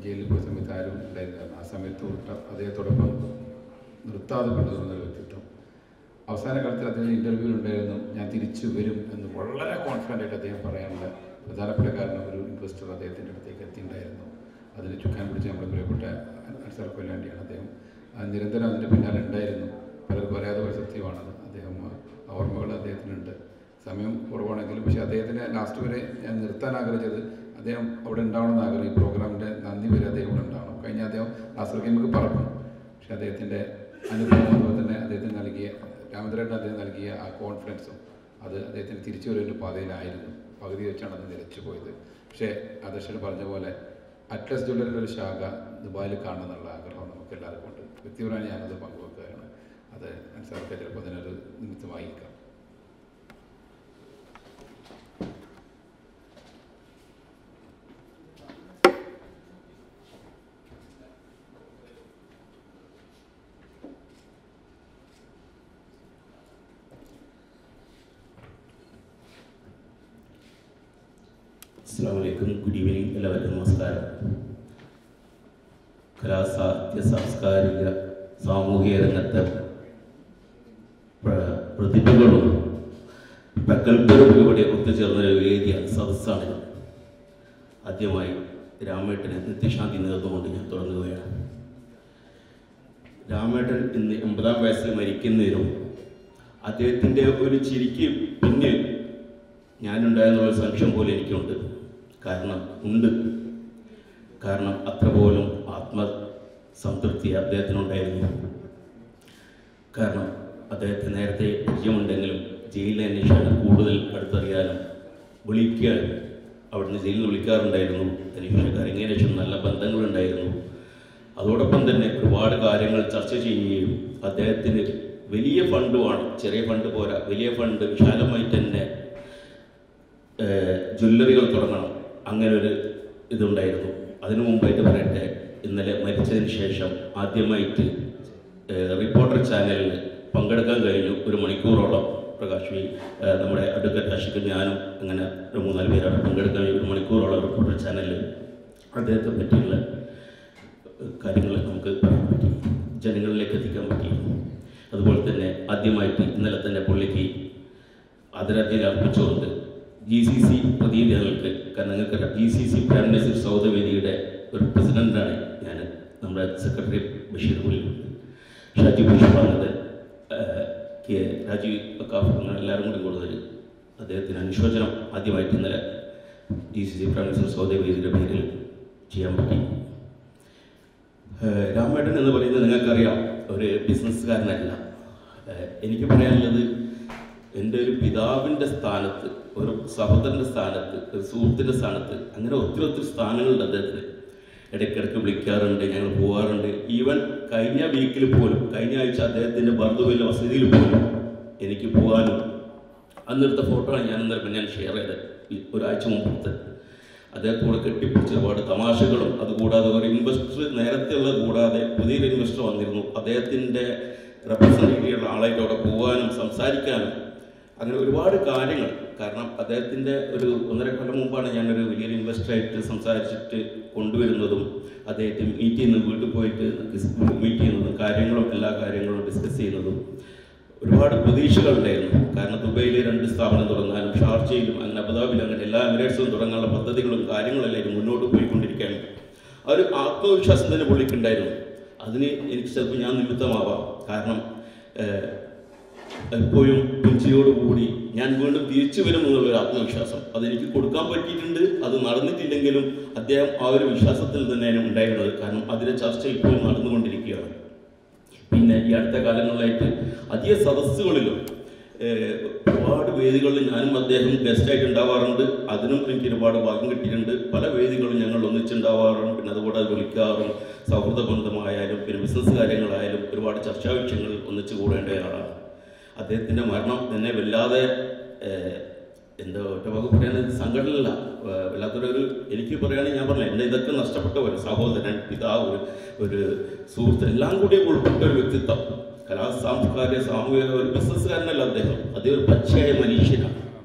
ജയിലിൽ പോയ സമയത്ത് ആരും ഉണ്ടായിരുന്നില്ല ആ സമയത്ത് വിട്ട അദ്ദേഹത്തോടൊപ്പം നിർത്താതെ കൊണ്ടുവരുന്ന ഒരു വ്യക്തിത്വം അവസാന കാലത്തിൽ അദ്ദേഹം ഇൻ്റർവ്യൂവിൽ ഉണ്ടായിരുന്നു ഞാൻ തിരിച്ചു വരും എന്ന് വളരെ കോൺഫിഡൻ്റ് ആയിട്ട് അദ്ദേഹം പറയാനുള്ള പ്രധാനപ്പെട്ട കാരണം ഒരു ഇൻവെസ്റ്റർ അദ്ദേഹത്തിൻ്റെ അടുത്തേക്ക് എത്തിയിട്ടുണ്ടായിരുന്നു അതിന് ചുക്കാൻ പിടിച്ച് നമ്മുടെ പ്രിയപ്പെട്ട അൻസാർ കൊല്ലാണ്ടിയാണ് അദ്ദേഹം ആ നിരന്തരം അതിൻ്റെ പിന്നാലെ ഉണ്ടായിരുന്നു പലർക്കും പറയാതെ ഒരു സത്യമാണത് അദ്ദേഹം ആ ഓർമ്മകൾ അദ്ദേഹത്തിനുണ്ട് സമയം കുറവാണെങ്കിലും പക്ഷേ അദ്ദേഹത്തിന് ലാസ്റ്റ് വരെ ഞാൻ നിർത്താൻ ആഗ്രഹിച്ചത് അദ്ദേഹം അവിടെ ഉണ്ടാവണമെന്ന് ആഗ്രഹം ഈ പ്രോഗ്രാമിൻ്റെ നന്ദി വരെ അദ്ദേഹം ഇവിടെ ഉണ്ടാവണം കഴിഞ്ഞ അദ്ദേഹം ലാസ്റ്റ് നമുക്ക് പറക്കും പക്ഷേ അദ്ദേഹത്തിൻ്റെ അനുഭവം അതുപോലെ തന്നെ അദ്ദേഹത്തിന് നൽകിയ രാമചന്ദ്രൻ അദ്ദേഹം നൽകിയ ആ കോൺഫിഡൻസും അത് അദ്ദേഹത്തിന് തിരിച്ചു വരുന്ന പാതയിലായിരുന്നു പകുതി വെച്ചാണ് അത് നിലച്ചു പോയത് പക്ഷേ അധ്യക്ഷൻ പറഞ്ഞ പോലെ അറ്റ്ലസ് ജ്വല്ലറിയുടെ ഒരു ശാഖ ദുബായിൽ കാണണം എന്നുള്ള ആഗ്രഹം നമുക്ക് എല്ലാവർക്കും ഉണ്ട് വ്യക്തിപരമായി ഞാനത് പങ്കുവെക്കുകയാണ് അത് മനസ്സിലാക്കാൻ ചിലപ്പോൾ അതിനൊരു നിമിത്തമായിരിക്കാം അസ്സാം വലൈക്കും ഗുഡ് ഈവനിങ് എല്ലാവർക്കും നമസ്കാരം കലാസാഹിത്യ സാംസ്കാരിക സാമൂഹിക രംഗത്തെ പ്ര- പ്രതിഭകളും പ്രഗത്ഭരും ഇവിടെ ഒത്തുചേർന്ന ഒരു വേദിയാണ് സദസ്സാണിത് ആദ്യമായി രാമേട്ടന് നിത്യശാന്തി നേർന്നുകൊണ്ട് ഞാൻ തുടങ്ങുകയാണ് രാമേട്ടൻ ഇന്ന് എൺപതാം വയസ്സിൽ മരിക്കുന്നതിനും അദ്ദേഹത്തിൻ്റെ ഒരു ചിരിക്ക് പിന്നിൽ ഞാനുണ്ടായെന്നുള്ള സംശയം പോലെ എനിക്കുണ്ട് കാരണം ഉണ്ട് കാരണം അത്ര പോലും ആത്മസംതൃപ്തി അദ്ദേഹത്തിനുണ്ടായിരുന്നു കാരണം അദ്ദേഹത്തെ നേരത്തെ പരിചയമുണ്ടെങ്കിലും ജയിലിലെ അന്വേഷണം കൂടുതൽ അടുത്തറിയാനും വിളിക്കാൻ അവിടുന്ന് ജയിലിൽ നിന്ന് വിളിക്കാറുണ്ടായിരുന്നു അതിനുശേഷം കറങ്ങിയ ശേഷം നല്ല ബന്ധങ്ങളുണ്ടായിരുന്നു അതോടൊപ്പം തന്നെ ഒരുപാട് കാര്യങ്ങൾ ചർച്ച ചെയ്യുകയും അദ്ദേഹത്തിന് വലിയ ഫണ്ടുമാണ് ചെറിയ ഫണ്ട് പോരാ വലിയ ഫണ്ട് വിശാലമായി തന്നെ ഏഹ് ജ്വല്ലറികൾ തുടങ്ങണം അങ്ങനെ ഒരു ഇതുണ്ടായിരുന്നു അതിനു മുമ്പായിട്ട് പറയട്ടെ ഇന്നലെ മരിച്ചതിന് ശേഷം ആദ്യമായിട്ട് ഏഹ് റിപ്പോർട്ടർ ചാനലിൽ പങ്കെടുക്കാൻ കഴിഞ്ഞു ഒരു മണിക്കൂറോളം പ്രകാശ് വി ഏഹ് നമ്മുടെ അഡ്വക്കേറ്റ് അഷിക്ക് ഞാനും അങ്ങനെ ഒരു മൂന്നാല് പേരാണ് പങ്കെടുക്കാൻ കഴിഞ്ഞു. ഒരു മണിക്കൂറോളം റിപ്പോർട്ടർ ചാനലിൽ അദ്ദേഹത്തെ പറ്റിയുള്ള കാര്യങ്ങൾ നമുക്ക് പറയാൻ പറ്റി ജനങ്ങളിലേക്ക് എത്തിക്കാൻ പറ്റി അതുപോലെ തന്നെ ആദ്യമായിട്ട് ഇന്നലെ തന്നെ പുള്ളിക്ക് ആദരാഞ്ജലി അർപ്പിച്ചുകൊണ്ട് ജി സി സി പ്രതിനിധികൾക്ക് കാരണം നിങ്ങൾക്ക് G C C prime minister സൗദവേദിയുടെ ഒരു പ്രസിഡന്റാണ് ഞാൻ നമ്മുടെ സെക്രട്ടറി ബഷീർ പുള്ളിയുണ്ട് ഷാജി പുഷ്പാനന്ദൻ കെ രാജീവ് അക്കാഫ് അങ്ങനെ എല്ലാവരും കൂടി കൂടുതൽ അദ്ദേഹത്തിന് അനുശോചനം ആദ്യമായിട്ട് ഇന്നലെ G C C prime minister സൗദവേദിയുടെ പേരിൽ ചെയ്യാൻ പറ്റി ഏഹ് രാമേട്ടൻ എന്ന് പറയുന്നത് നിങ്ങൾക്കറിയാം ഒരു ബിസിനസ്സുകാരനല്ല ഏഹ് എനിക്ക് പറയാനുള്ളത് എൻ്റെ ഒരു പിതാവിൻ്റെ സ്ഥാനത്ത് ഒരു സഹോദരൻ്റെ സ്ഥാനത്ത് ഒരു സുഹൃത്തിൻ്റെ സ്ഥാനത്ത് അങ്ങനെ ഒത്തിരി ഒത്തിരി സ്ഥാനങ്ങളുണ്ട് അദ്ദേഹത്തിന് ഇടയ്ക്കിടയ്ക്ക് വിളിക്കാറുണ്ട് ഞങ്ങൾ പോകാറുണ്ട് ഈവൻ കഴിഞ്ഞ വീക്കിൽ പോലും കഴിഞ്ഞ ആഴ്ച അദ്ദേഹത്തിൻ്റെ ബർദുവിലെ വസതിയിൽ പോലും എനിക്ക് പോകാനും അന്നെടുത്ത ഫോട്ടോ ആണ് ഞാൻ ഇന്നലെ ഞാൻ ഷെയർ ചെയ്തത് ഈ ഒരാഴ്ച മുമ്പത്തെ അദ്ദേഹത്തോട് കെട്ടിപ്പിടിച്ച ഒരുപാട് തമാശകളും അതുകൂടാതെ ഒരു ഇൻവെസ്റ്റർ നേരത്തെ ഉള്ളത് കൂടാതെ പുതിയൊരു ഇൻവെസ്റ്റർ വന്നിരുന്നു അദ്ദേഹത്തിൻ്റെ റെപ്രസെൻറ്റേറ്റീവുള്ള ആളായിട്ട് അവിടെ പോകാനും സംസാരിക്കാനും അങ്ങനെ ഒരുപാട് കാര്യങ്ങൾ കാരണം അദ്ദേഹത്തിൻ്റെ ഒരു ഒന്നര കൊല്ലം മുമ്പാണ് ഞാനൊരു വലിയൊരു ഇൻവെസ്റ്ററായിട്ട് സംസാരിച്ചിട്ട് കൊണ്ടുവരുന്നതും അദ്ദേഹത്തെ മീറ്റ് ചെയ്യുന്നത് വീട്ടിൽ പോയിട്ട് മീറ്റ് ചെയ്യുന്നതും കാര്യങ്ങളും എല്ലാ കാര്യങ്ങളും ഡിസ്കസ് ചെയ്യുന്നതും ഒരുപാട് പ്രതീക്ഷകളുണ്ടായിരുന്നു കാരണം ദുബൈയിൽ രണ്ട് സ്ഥാപനം തുടങ്ങാനും ഷാർജയിലും അങ്ങനെ അബുദാബിയിലും അങ്ങനെ എല്ലാ എമിറേറ്റ്സും തുടങ്ങാനുള്ള പദ്ധതികളും കാര്യങ്ങളെല്ലാം മുന്നോട്ട് പോയിക്കൊണ്ടിരിക്കുകയാണ് ആ ഒരു ആത്മവിശ്വാസം തന്നെ പുള്ളിക്കുണ്ടായിരുന്നു അതിന് എനിക്ക് ചിലപ്പോൾ ഞാൻ നിമിത്തമാവാം കാരണം ഏഹ്, എപ്പോഴും പുഞ്ചിയോടുകൂടി ഞാൻ വീണ്ടും തിരിച്ചു വരും എന്നുള്ളൊരു ആത്മവിശ്വാസം അതെനിക്ക് കൊടുക്കാൻ പറ്റിയിട്ടുണ്ട് അത് നടന്നിട്ടില്ലെങ്കിലും അദ്ദേഹം ആ ഒരു വിശ്വാസത്തിൽ തന്നെയാണ് ഉണ്ടായിരുന്നത് കാരണം അതിലെ ചർച്ച ഇപ്പോഴും നടന്നുകൊണ്ടിരിക്കുകയാണ് പിന്നെ ഈ അടുത്ത കാലങ്ങളിലായിട്ട് അധിക സദസ്സുകളിലും ഏഹ്, ഒരുപാട് വേദികളിൽ ഞാനും അദ്ദേഹം ഗസ്റ്റായിട്ട് ഉണ്ടാവാറുണ്ട് അതിനും എനിക്ക് ഒരുപാട് ഭാഗ്യം കിട്ടിയിട്ടുണ്ട് പല വേദികളും ഞങ്ങൾ ഒന്നിച്ചുണ്ടാവാറും പിന്നെ അതുകൂടാതെ വിളിക്കാറും സൗഹൃദ ബന്ധമായാലും പിന്നെ ബിസിനസ് കാര്യങ്ങളായാലും ഒരുപാട് ചർച്ചാ വിഷയങ്ങളിൽ ഒന്നിച്ചു കൂടേണ്ട ആളാണ് അദ്ദേഹത്തിൻ്റെ മരണം എന്നെ വല്ലാതെ ഏഹ്, എന്താ ഒറ്റ വാക്ക് പറയാൻ സങ്കടമില്ല ഏഹ്, വല്ലാത്തൊരു ഒരു എനിക്ക് പറയുകയാണെങ്കിൽ ഞാൻ പറഞ്ഞു എൻ്റെ ഇതൊക്കെ നഷ്ടപ്പെട്ട ഒരു സഹോദരൻ പിതാവ് ഒരു ഒരു സുഹൃത്ത് എല്ലാം കൂടി ഉൾപ്പെട്ട ഒരു വ്യക്തിത്വം കലാ സാംസ്കാരിക സാമൂഹിക ഒരു ബിസിനസ്സുകാരനല്ല അദ്ദേഹം അദ്ദേഹം ഒരു പച്ചയായ മനുഷ്യനാണ്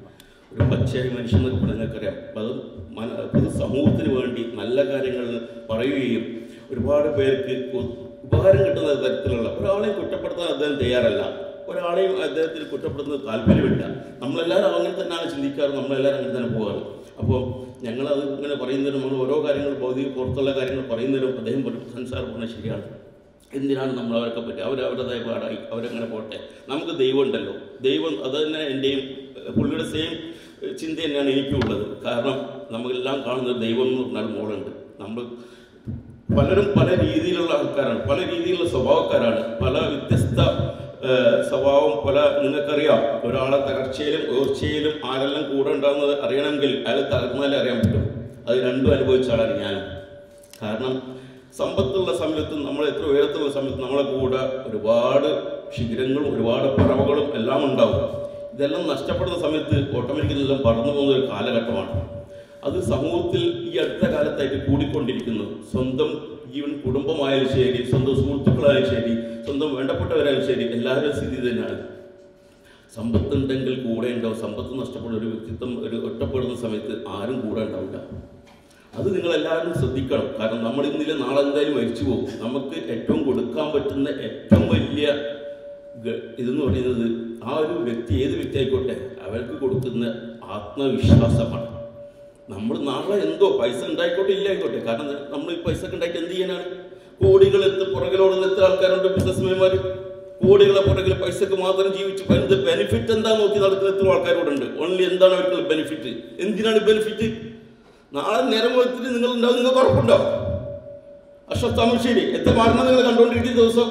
ഒരു പച്ചയായ മനുഷ്യൻ എന്നൊക്കെ നിങ്ങൾക്കറിയാം അത് മന പൊതു സമൂഹത്തിന് വേണ്ടി നല്ല കാര്യങ്ങൾ പറയുകയും ഒരുപാട് പേർക്ക് ഉ- ഉപകാരം കിട്ടുന്ന തരത്തിലുള്ള ഒരാളെയും കുറ്റപ്പെടുത്താൻ അദ്ദേഹം തയ്യാറല്ല ഒരാളെയും അദ്ദേഹത്തിന് കുറ്റപ്പെടുത്തുന്നത് താല്പര്യമില്ല നമ്മളെല്ലാവരും അങ്ങനെ തന്നെയാണ് ചിന്തിക്കാറ് നമ്മളെല്ലാവരും അങ്ങനെ തന്നെ പോകാറ് അപ്പോൾ ഞങ്ങളത് ഇങ്ങനെ പറയുന്നതിനും നമ്മൾ ഓരോ കാര്യങ്ങൾ ഭൗതിക പുറത്തുള്ള കാര്യങ്ങൾ പറയുന്നതിനും അദ്ദേഹം സംസാരം പറഞ്ഞാൽ ശരിയാണ് എന്തിനാണ് നമ്മൾ അവരൊക്കെ പറ്റി അവർ അവരുടേതായ പാടായി അവരങ്ങനെ പോട്ടെ നമുക്ക് ദൈവം ഉണ്ടല്ലോ ദൈവം അത് തന്നെ എൻ്റെയും ഏഹ്, പുള്ളിയുടെ സെയിം ചിന്ത തന്നെയാണ് എനിക്കും ഉള്ളത് കാരണം നമ്മളെല്ലാം കാണുന്നത് ദൈവം എന്ന് പറഞ്ഞാൽ മോളുണ്ട് നമ്മൾ പലരും പല രീതിയിലുള്ള ആൾക്കാരാണ് പല രീതിയിലുള്ള സ്വഭാവക്കാരാണ് പല വ്യത്യസ്ത ഏഹ്, സ്വഭാവം പല നിങ്ങൾക്കറിയാം ഒരാളെ തകർച്ചയിലും ഉയർച്ചയിലും ആരെല്ലാം കൂടെ ഉണ്ടാകുന്നത് അറിയണമെങ്കിൽ അയാൾ തകർന്നാലേ അറിയാൻ പറ്റും അത് രണ്ടും അനുഭവിച്ച ആളാണ് ഞാനും കാരണം സമ്പത്തുള്ള സമയത്ത് നമ്മൾ എത്ര ഉയരത്തുള്ള സമയത്ത് നമ്മളെ കൂടെ ഒരുപാട് ശിഖരങ്ങളും ഒരുപാട് പറവകളും എല്ലാം ഉണ്ടാവും ഇതെല്ലാം നഷ്ടപ്പെടുന്ന സമയത്ത് ഓട്ടോമാറ്റിക്കലി എല്ലാം പറന്നു പോകുന്ന ഒരു കാലഘട്ടമാണ് അത് സമൂഹത്തിൽ ഈ അടുത്ത കാലത്തായിട്ട് കൂടിക്കൊണ്ടിരിക്കുന്നു സ്വന്തം ഈവൻ കുടുംബമായാലും ശരി സ്വന്തം സുഹൃത്തുക്കളായാലും ശരി സ്വന്തം വേണ്ടപ്പെട്ടവരായാലും ശരി എല്ലാവരും സ്ഥിതി തന്നെയാണ് സമ്പത്തുണ്ടെങ്കിൽ കൂടെ ഉണ്ടാവും സമ്പത്ത് നഷ്ടപ്പെടുന്ന ഒരു വ്യക്തിത്വം ഒരു ഒറ്റപ്പെടുന്ന സമയത്ത് ആരും കൂടെ ഉണ്ടാവില്ല അത് നിങ്ങൾ എല്ലാവരും ശ്രദ്ധിക്കണം കാരണം നമ്മൾ ഇന്നില്ല നാളെ എന്തായാലും മരിച്ചു പോകും നമുക്ക് ഏറ്റവും കൊടുക്കാൻ പറ്റുന്ന ഏറ്റവും വലിയ ഗ- ഇതെന്ന് പറയുന്നത് ആ ഒരു വ്യക്തി ഏത് വ്യക്തി ആയിക്കോട്ടെ അവർക്ക് കൊടുക്കുന്ന ആത്മവിശ്വാസമാണ് നമ്മൾ നാളെ എന്തോ പൈസ ഉണ്ടായിക്കോട്ടെ ഇല്ല ആയിക്കോട്ടെ കാരണം നമ്മൾ ഈ പൈസ ഒക്കെ ഉണ്ടായിട്ട് എന്ത് ചെയ്യാനാണ് കോടികൾ എത്ത് പുറകിലോടുന്ന എത്ര ആൾക്കാരുണ്ട് ബിസിനസ്മാൻമാർ കോടികളെ പുറകിൽ പൈസക്ക് മാത്രം ജീവിച്ച് എന്ത് ബെനിഫിറ്റ് എന്താ നോക്കി നടക്കുന്ന എത്ര ആൾക്കാരോടുണ്ട് ഓൺലി എന്താണ് അവർക്കുള്ള ബെനിഫിറ്റ് എന്തിനാണ് ബെനിഫിറ്റ് നാളെ നേരം വെളുത്തിട്ട് നിങ്ങൾ ഉണ്ടാവും നിങ്ങൾക്ക് ഉറപ്പുണ്ടോ അശ്വത്ഥാമശ്ശേരി എത്ര മരണം നിങ്ങൾ കണ്ടുകൊണ്ടിരിക്കുന്ന ദിവസം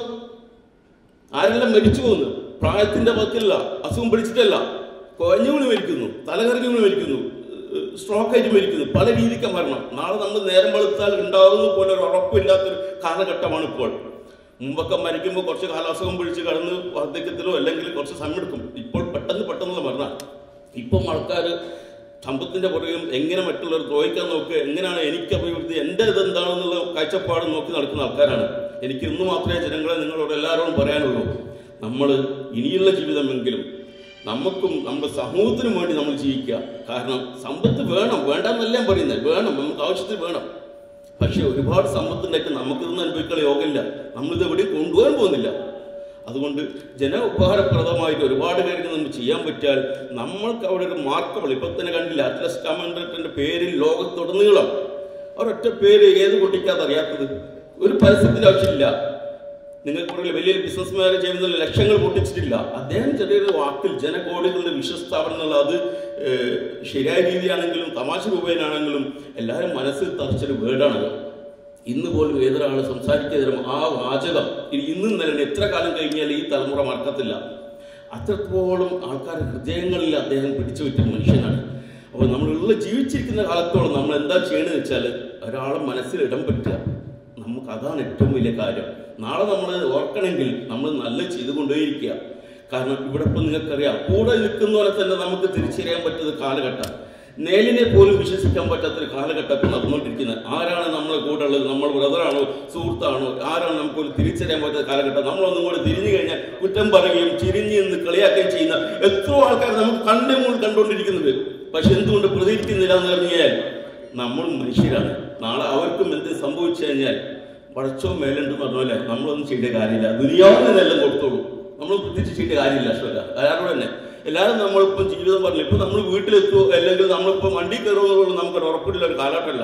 ആരെല്ലാം മരിച്ചു പോകുന്നു പ്രായത്തിന്റെ പത്തില്ല അസുഖം പിടിച്ചിട്ടല്ല കുഴഞ്ഞു വീണ് മരിക്കുന്നു തലകറങ്ങി വീണ് മരിക്കുന്നു സ്ട്രോക്ക് ആയിട്ട് മരിക്കുന്നു പല രീതിക്ക് മരണം നാളെ നമ്മൾ നേരം വെളുത്താൽ ഉണ്ടാവുന്ന പോലെ ഒരു ഉറപ്പില്ലാത്തൊരു കാലഘട്ടമാണ് ഇപ്പോൾ മുമ്പൊക്കെ മരിക്കുമ്പോൾ കുറച്ച് കാലാസുഖം പിടിച്ച് കടന്ന് വാർദ്ധക്യത്തിലോ അല്ലെങ്കിൽ കുറച്ച് സമയം എടുക്കും ഇപ്പോൾ പെട്ടെന്ന് പെട്ടെന്നുള്ള മരണം ഇപ്പം ആൾക്കാർ സമ്പത്തിന്റെ പുറകെയും എങ്ങനെ മറ്റുള്ളവർ ദ്രോഹിക്കാൻ നോക്കുക എങ്ങനെയാണ് എനിക്ക് അഭിവൃദ്ധി എൻ്റെ ഇതെന്താണെന്നുള്ള കാഴ്ചപ്പാട് നോക്കി നടക്കുന്ന ആൾക്കാരാണ് എനിക്ക് ഇന്ന് മാത്രമേ ജനങ്ങളെ നിങ്ങളോട് എല്ലാവരോടും പറയാനുള്ളൂ നമ്മൾ ഇനിയുള്ള ജീവിതമെങ്കിലും നമുക്കും നമ്മുടെ സമൂഹത്തിനും വേണ്ടി നമ്മൾ ജീവിക്കുക കാരണം സമ്പത്ത് വേണം വേണ്ടെന്നല്ല ഞാൻ പറയുന്നത് വേണം നമുക്ക് ആവശ്യത്തിന് വേണം പക്ഷെ ഒരുപാട് സമ്പത്തുണ്ടായിട്ട് നമുക്കിതൊന്നും അനുഭവിക്കാനുള്ള യോഗമില്ല നമ്മളിത് എവിടെയും കൊണ്ടുപോകാൻ പോകുന്നില്ല അതുകൊണ്ട് ജന ഉപകാരപ്രദമായിട്ട് ഒരുപാട് കാര്യങ്ങൾ നമുക്ക് ചെയ്യാൻ പറ്റിയാൽ നമ്മൾക്ക് അവിടെ ഒരു മാർക്കബിൾ ഇപ്പൊ തന്നെ കണ്ടില്ല അറ്റ്ലസ് കമാൻഡറിന്റെ പേരിൽ ലോകത്തുടനീളം ഒരൊറ്റ പേര് ഏത് കുട്ടിക്കാതെ അറിയാത്തത് ഒരു പരസ്യത്തിന്റെ ആവശ്യമില്ല നിങ്ങൾക്ക് പുറകിൽ വലിയ ബിസിനസ്മാരെ ചെയ്യുന്ന ലക്ഷങ്ങൾ പൊട്ടിച്ചിട്ടില്ല അദ്ദേഹം ചെറിയൊരു വാക്കിൽ ജനകോടികളുടെ വിശ്വസ്ഥാപനം എന്നുള്ള അത് ഏഹ്, ശരിയായ രീതിയാണെങ്കിലും തമാശ രൂപേനാണെങ്കിലും എല്ലാവരും മനസ്സിൽ തറച്ചൊരു വേർഡാണത് ഇന്ന് പോലും ഏതൊരാൾ സംസാരിക്കുന്നതിനും ആ വാചകം ഇനി ഇന്നും തന്നെ എത്ര കാലം കഴിഞ്ഞാൽ ഈ തലമുറ മറക്കത്തില്ല അത്രത്തോളം ആൾക്കാരുടെ ഹൃദയങ്ങളിൽ അദ്ദേഹം പിടിച്ചു പറ്റിയ മനുഷ്യനാണ് അപ്പോൾ നമ്മളുള്ള ജീവിച്ചിരിക്കുന്ന കാലത്തോളം നമ്മൾ എന്താ ചെയ്യണമെന്ന് വെച്ചാൽ ഒരാളെ മനസ്സിൽ ഇടം പറ്റുക നമുക്ക് അതാണ് ഏറ്റവും വലിയ കാര്യം നാളെ നമ്മൾ ഓർക്കണമെങ്കിൽ നമ്മൾ നല്ല ചെയ്തുകൊണ്ടേയിരിക്കുക കാരണം ഇവിടെ ഇപ്പം നിങ്ങൾക്കറിയാം കൂടെ നിൽക്കുന്നവരെ തന്നെ നമുക്ക് തിരിച്ചറിയാൻ പറ്റുന്ന കാലഘട്ടം നേലിനെ പോലും വിശ്വസിക്കാൻ പറ്റാത്തൊരു കാലഘട്ടത്തിൽ നടന്നുകൊണ്ടിരിക്കുന്നത് ആരാണ് നമ്മളെ കൂടെ ഉള്ളത് നമ്മൾ ബ്രദറാണോ സുഹൃത്താണോ ആരാണ് നമുക്ക് ഒരു തിരിച്ചറിയാൻ പറ്റാത്ത കാലഘട്ടം നമ്മളൊന്നും കൂടെ തിരിഞ്ഞു കഴിഞ്ഞാൽ കുറ്റം പറയുകയും ചിരിഞ്ഞ് നിന്ന് കളിയാക്കുകയും ചെയ്യുന്ന എത്രയോ ആൾക്കാർ നമുക്ക് കണ്ടു മുകൾ കണ്ടുകൊണ്ടിരിക്കുന്നത് പക്ഷെ എന്തുകൊണ്ട് പ്രതികരിക്കുന്നില്ല എന്ന് പറഞ്ഞാൽ നമ്മൾ മനുഷ്യരാണ് നാളെ അവർക്കും എന്ത് സംഭവിച്ചു കഴിഞ്ഞാൽ പടച്ചോ മേലുണ്ടെന്ന് പറഞ്ഞ പോലെ നമ്മളൊന്നും ചെയ്യേണ്ട കാര്യമില്ല ദുനിയാവിൽ നിന്നെല്ലാം കൊടുത്തോളൂ നമ്മൾ പ്രത്യേകിച്ച് ചെയ്യേണ്ട കാര്യമില്ല അശ്വല എല്ലാവരും തന്നെ എല്ലാവരും നമ്മളിപ്പം ജീവിതം പറഞ്ഞില്ല ഇപ്പം നമ്മൾ വീട്ടിലെത്തുമോ അല്ലെങ്കിൽ നമ്മളിപ്പോൾ വണ്ടി കയറുമെന്നുള്ള നമുക്കൊരു ഉറപ്പില്ല ഒരു കാലഘട്ടമല്ല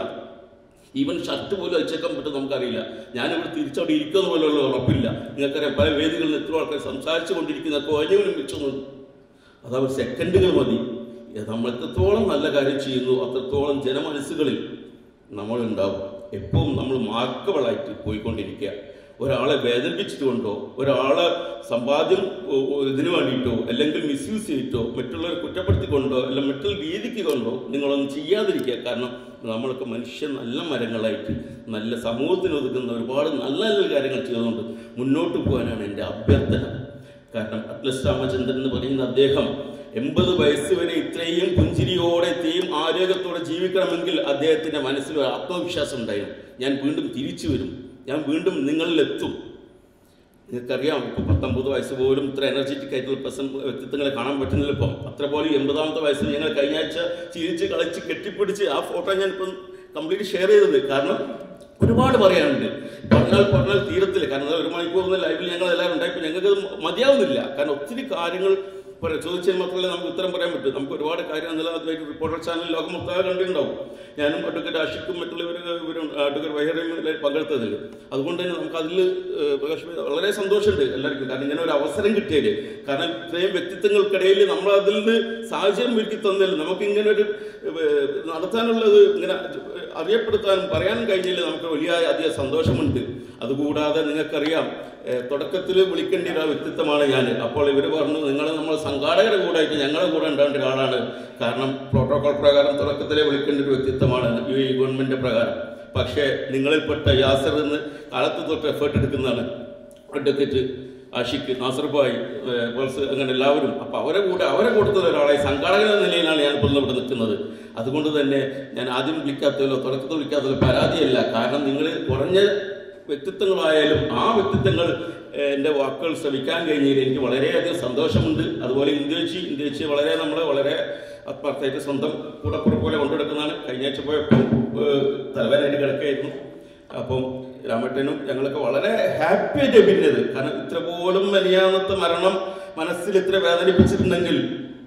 ഈവൻ ഷർട്ട് പോലും അയച്ചേക്കാൻ പറ്റും നമുക്കറിയില്ല ഞാനിവിടെ തിരിച്ചവിടെ ഇരിക്കുന്ന പോലെയുള്ള ഉറപ്പില്ല നിങ്ങൾക്കറിയാം പല വേദികളിൽ എത്ര ആൾക്കാർ സംസാരിച്ചു കൊണ്ടിരിക്കുന്ന കോഞ്ഞവനും വെച്ചു അത് അവർ സെക്കൻഡുകൾ മതി ഏ, നമ്മൾ എത്രത്തോളം നല്ല കാര്യം ചെയ്യുന്നു അത്രത്തോളം ജനമനസ്സുകളിൽ നമ്മളുണ്ടാവും എപ്പോഴും നമ്മൾ മാർക്കബിളായിട്ട് പോയിക്കൊണ്ടിരിക്കുക ഒരാളെ വേദനിപ്പിച്ചിട്ടുകൊണ്ടോ ഒരാളെ സമ്പാദ്യം ഓ, ഓ, ഇതിനു വേണ്ടിയിട്ടോ അല്ലെങ്കിൽ മിസ്യൂസ് ചെയ്തിട്ടോ മറ്റുള്ളവരെ കുറ്റപ്പെടുത്തിക്കൊണ്ടോ അല്ല മറ്റുള്ള രീതിക്ക് കൊണ്ടോ നിങ്ങളൊന്നും ചെയ്യാതിരിക്കുക കാരണം നമ്മളൊക്കെ മനുഷ്യ നല്ല മരങ്ങളായിട്ട് നല്ല സമൂഹത്തിന് ഒതുക്കുന്ന ഒരുപാട് നല്ല നല്ല കാര്യങ്ങൾ ചെയ്തുകൊണ്ട് മുന്നോട്ട് പോകാനാണ് എൻ്റെ അഭ്യർത്ഥന കാരണം അറ്റ്ലസ് രാമചന്ദ്രൻ എന്ന് പറയുന്ന അദ്ദേഹം എൺപത് വയസ്സ് വരെ ഇത്രയും പുഞ്ചിരിയോടെ ഇത്രയും ആരോഗ്യത്തോടെ ജീവിക്കണമെങ്കിൽ അദ്ദേഹത്തിന്റെ മനസ്സിൽ ഒരു ആത്മവിശ്വാസം ഉണ്ടായിരുന്നു ഞാൻ വീണ്ടും തിരിച്ചു വരും ഞാൻ വീണ്ടും നിങ്ങളിലെത്തും നിങ്ങൾക്കറിയാം ഇപ്പോൾ പത്തൊമ്പത് വയസ്സ് പോലും ഇത്ര എനർജറ്റിക് ആയിട്ടുള്ള പേഴ്സൺ വ്യക്തിത്വങ്ങളെ കാണാൻ പറ്റുന്നില്ല ഇപ്പം അത്ര പോലും എൺപതാമത്തെ വയസ്സിൽ ഞങ്ങൾ കഴിഞ്ഞ ആഴ്ച ചിരിച്ച് കളിച്ച് കെട്ടിപ്പിടിച്ച് ആ ഫോട്ടോ ഞാനിപ്പം കംപ്ലീറ്റ് ഷെയർ ചെയ്തത് കാരണം ഒരുപാട് പറയാനുണ്ട് പറഞ്ഞാൽ പറഞ്ഞാൽ തീരത്തില്ല കാരണം ഒരു മണിക്കൂറിന് ലൈവിൽ ഞങ്ങൾ എല്ലാവരും ഉണ്ടായപ്പോൾ ഞങ്ങൾക്ക് അത് മതിയാവുന്നില്ല കാരണം ഒത്തിരി കാര്യങ്ങൾ പറയാം ചോദിച്ചാൽ മാത്രമല്ല നമുക്ക് ഉത്തരം പറയാൻ പറ്റും നമുക്ക് ഒരുപാട് കാര്യം നിലനിർത്തി റിപ്പോർട്ടർ ചാനൽ ലോകം മൊത്തം കണ്ടിട്ടുണ്ടാവും ഞാനും അഡ്വക്കേറ്റ് ആഷിക്കും മറ്റുള്ളവരും ഇവരും അഡ്വക്കേറ്റ് വൈഹറിയും പങ്കെടുത്തതിൽ അതുകൊണ്ട് തന്നെ നമുക്ക് അതിൽ പ്രകാശ് ഭായ് വളരെ സന്തോഷമുണ്ട് എല്ലാവർക്കും കാരണം ഇങ്ങനെ ഒരു അവസരം കിട്ടിയതിൽ കാരണം ഇത്രയും വ്യക്തിത്വങ്ങൾക്കിടയിൽ നമ്മൾ അതിൽ നിന്ന് സാഹചര്യം ഒരുക്കി തന്നതിൽ നമുക്ക് ഇങ്ങനെ ഒരു ഏഹ്, നടത്താനുള്ളത് ഇങ്ങനെ അറിയപ്പെടുത്താനും പറയാനും കഴിഞ്ഞതിൽ നമുക്ക് വലിയ അധികം സന്തോഷമുണ്ട് അതുകൂടാതെ നിങ്ങൾക്കറിയാം തുടക്കത്തിൽ വിളിക്കേണ്ട ഒരു വ്യക്തിത്വമാണ് ഞാൻ അപ്പോൾ ഇവർ പറഞ്ഞു നിങ്ങൾ നമ്മൾ സംഘാടകരുടെ കൂടെ ആയിട്ട് ഞങ്ങളുടെ കൂടെ ഉണ്ടാവേണ്ട ഒരാളാണ് കാരണം പ്രോട്ടോകോൾ പ്രകാരം തുടക്കത്തിലെ വിളിക്കേണ്ട ഒരു വ്യക്തിത്വമാണ് ഈ ഗവൺമെന്റ് പ്രകാരം പക്ഷേ നിങ്ങളിൽപ്പെട്ട യാസർ എന്ന് കാലത്ത് തൊട്ട് എഫേർട്ട് എടുക്കുന്നതാണ് അഡ്വക്കേറ്റ് ആഷിഖ് നാസർബായ് പേഴ്സ് അങ്ങനെ എല്ലാവരും അപ്പോൾ അവരെ കൂടെ അവരെ കൂട്ടത്തിൽ ഒരാളായി സംഘാടകൻ എന്ന നിലയിലാണ് ഞാൻ ഇപ്പോൾ ഇവിടെ നിൽക്കുന്നത് അതുകൊണ്ട് തന്നെ ഞാൻ ആദ്യം വിളിക്കാത്തതിലോ തുടക്കത്തിൽ വിളിക്കാത്തതിലോ പരാതിയല്ല കാരണം നിങ്ങൾ കുറഞ്ഞ വ്യക്തിത്വങ്ങളായാലും ആ വ്യക്തിത്വങ്ങൾ ഏഹ്, എൻ്റെ വാക്കുകൾ ശ്രമിക്കാൻ കഴിഞ്ഞതിൽ എനിക്ക് വളരെയധികം സന്തോഷമുണ്ട് അതുപോലെ ഇന്ത്യച്ചി ഇന്ത്യച്ചി വളരെ നമ്മൾ വളരെ ആത്മാർത്ഥമായിട്ട് സ്വന്തം കൂടപ്പുറം പോലെ കൊണ്ടെടുക്കുന്നതാണ് കഴിഞ്ഞ ആഴ്ച പോയപ്പോൾ ഏഹ്, തലവേദനയായിട്ട് കിടക്കായിരുന്നു അപ്പം രാമേട്ടനും ഞങ്ങളൊക്കെ വളരെ ഹാപ്പി ആയിട്ട് പിന്നത് കാരണം ഇത്ര പോലും വലിയാന്നത്തെ മരണം മനസ്സിൽ ഇത്ര വേദനിപ്പിച്ചിട്ടുണ്ടെങ്കിൽ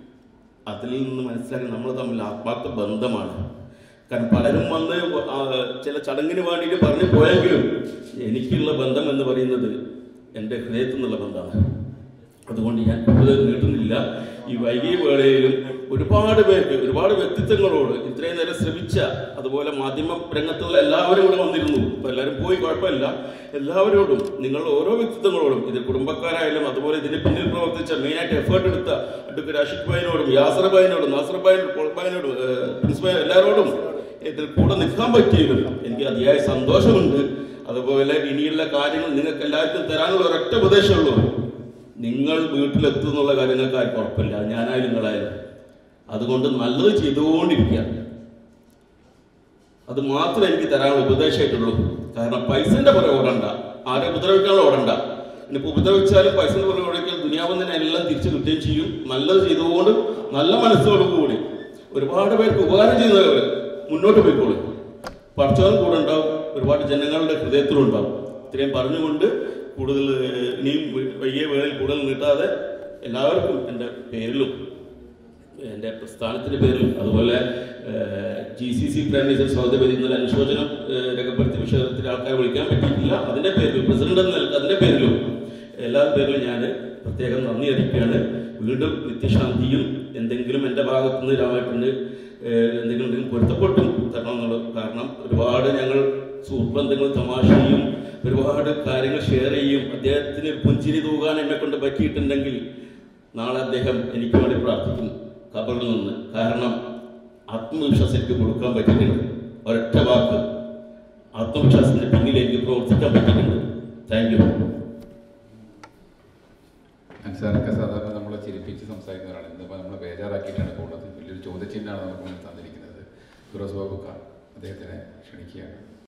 അതിൽ നിന്ന് മനസ്സിലാക്കി നമ്മൾ തമ്മിൽ ആത്മാർത്ഥ ബന്ധമാണ് കാരണം പലരും വന്ന് ആ, ചില ചടങ്ങിന് വേണ്ടിയിട്ട് പറഞ്ഞു പോയെങ്കിലും എനിക്കുള്ള ബന്ധം എന്ന് പറയുന്നത് എൻ്റെ ഹൃദയത്തിൽ നിന്നുള്ള ബന്ധമാണ് അതുകൊണ്ട് ഞാൻ കൂടുതൽ നീട്ടുന്നില്ല ഈ വൈകിയ വേളയിലും ഒരുപാട് പേർക്ക് ഒരുപാട് വ്യക്തിത്വങ്ങളോട് ഇത്രയും നേരം ശ്രമിച്ച അതുപോലെ മാധ്യമ രംഗത്തുള്ള എല്ലാവരും കൂടെ വന്നിരുന്നു ഇപ്പൊ എല്ലാവരും പോയി കുഴപ്പമില്ല എല്ലാവരോടും നിങ്ങൾ ഓരോ വ്യക്തിത്വങ്ങളോടും ഇത് കുടുംബക്കാരായാലും അതുപോലെ ഇതിന് പിന്നിൽ പ്രവർത്തിച്ച മെയിനായിട്ട് എഫേർട്ട് എടുത്ത അഡ്വക്കേറ്റ് അഷിഖ് ഭായിനോടും യാസർ ഭായിനോടും നാസർ ഭായിനോടും പോൾ ഭായിനോടും പ്രിൻസിപ്പൽ എല്ലാവരോടും ഇതിൽ കൂടെ നിൽക്കാൻ പറ്റിയതിലും എനിക്ക് അതിയായ സന്തോഷമുണ്ട് അതുപോലെ ഇനിയുള്ള കാര്യങ്ങൾ നിങ്ങൾക്ക് എല്ലാവർക്കും തരാനുള്ള ഒരൊറ്റ ഉപദേശമുള്ളൂ നിങ്ങൾ വീട്ടിലെത്തുന്നുള്ള കാര്യങ്ങൾക്ക് ആർക്കും ഉറപ്പില്ല ഞാനായാലും നിങ്ങളായാലും അതുകൊണ്ട് നല്ലത് ചെയ്തുകൊണ്ടിരിക്കുക അത് മാത്രമേ എനിക്ക് തരാനുള്ള ഉപദേശമായിട്ടുള്ളൂ കാരണം പൈസന്റെ പുറകെ ഓടണ്ട ആരെ ഉപദ്രവിക്കാനുള്ള ഓടണ്ട ഇനിയിപ്പോൾ ഉപദ്രവിച്ചാലും പൈസന്റെ പുറകെ ഓടിക്കാൻ ദുനിയാവെന്നെ എല്ലാം തിരിച്ചു കിട്ടുകയും ചെയ്യും നല്ലത് ചെയ്തുകൊണ്ട് നല്ല മനസ്സോടുകൂടി ഒരുപാട് പേർക്ക് ഉപകാരം ചെയ്യുന്നവർ മുന്നോട്ട് പോയിക്കോളും പഠിച്ചവരും കൂടെ ഉണ്ടാവും ഒരുപാട് ജനങ്ങളുടെ ഹൃദയത്തിലുണ്ടാവും ഇത്രയും പറഞ്ഞുകൊണ്ട് കൂടുതൽ ഏഹ്, ഇനിയും വയ്യ വേളയിൽ കൂടുതൽ നീട്ടാതെ എല്ലാവർക്കും എൻ്റെ പേരിലും എൻ്റെ പ്രസ്ഥാനത്തിൻ്റെ പേരിലും അതുപോലെ ജി സി സി പ്രാൻഡീസർ സൗദപതി ഇന്നലെ അനുശോചനം ഏഹ്, രേഖപ്പെടുത്തിയ വിഷയത്തിൽ ആൾക്കാരെ വിളിക്കാൻ പറ്റിയിട്ടില്ല അതിൻ്റെ പേരിലും പ്രസിഡന്റ് എന്ന നിലക്ക് അതിൻ്റെ പേരിലും എല്ലാ പേരിലും ഞാൻ പ്രത്യേകം നന്ദി അറിയിക്കുകയാണ് വീണ്ടും നിത്യശാന്തിയും എന്തെങ്കിലും എൻ്റെ ഭാഗത്തു നിന്ന് രാമേട്ടന് ഏഹ്, എന്തെങ്കിലും ഉണ്ടെങ്കിൽ പൊരുത്തപ്പെട്ടും തരണം എന്നുള്ളത് കാരണം ഒരുപാട് ഞങ്ങൾ സുഹൃത്ത് ബന്ധങ്ങളും തമാശയും ഒരുപാട് കാര്യങ്ങൾ ഷെയർ ചെയ്യും അദ്ദേഹത്തിന് ഒരു പുഞ്ചിരി തൂകാൻ എന്നെ കൊണ്ട് പറ്റിയിട്ടുണ്ടെങ്കിൽ നാളെ അദ്ദേഹം എനിക്ക് വേണ്ടി പ്രാർത്ഥിക്കും കബറിൽ നിന്ന് കാരണം ആത്മവിശ്വാസം എനിക്ക് കൊടുക്കാൻ പറ്റിയിട്ടുണ്ട് ഒരൊറ്റ വാക്ക് ആത്മവിശ്വാസത്തിന്റെ പിന്നിൽ എനിക്ക് പ്രവർത്തിക്കാൻ പറ്റിയിട്ടുണ്ട് താങ്ക് യു അൻസാറൊക്കെ സാധാരണ നമ്മളെ ചിരിപ്പിച്ച് സംസാരിക്കുന്നവരാണ് ഇന്നിപ്പോൾ നമ്മളെ ബേജാറാക്കിയിട്ടാണ് പോകുന്നത് വലിയൊരു ചോദ്യചിഹ്നമാണ് നമുക്ക് മുന്നിൽ തന്നിരിക്കുന്നത് ഫിറോസ് ബാബുക്ക അദ്ദേഹത്തിനെ ക്ഷണിക്കുകയാണ്